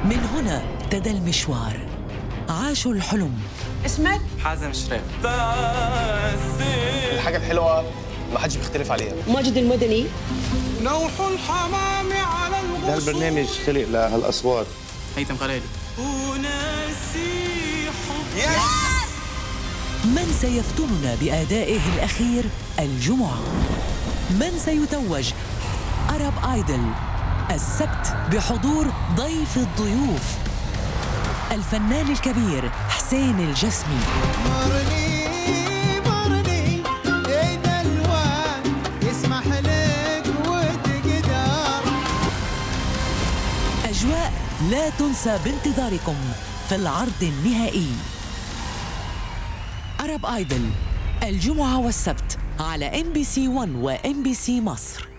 من هنا ابتدى المشوار عاشوا الحلم اسمك؟ حازم شريف الحاجة الحلوة ما حدش بيختلف عليها ماجد المدني نوح الحمام على الغصون ده البرنامج خلق لهالاصوات هيثم خليلي وناسي حب من سيفتوننا بأدائه الأخير الجمعة؟ من سيتوج أرب آيدل السبت بحضور ضيف الضيوف الفنان الكبير حسين الجسمي مرني مرني ايه الوان يسمح لك وتقدر أجواء لا تنسى بانتظاركم في العرض النهائي أرب آيدل الجمعة والسبت على ام بي سي 1 وام بي سي مصر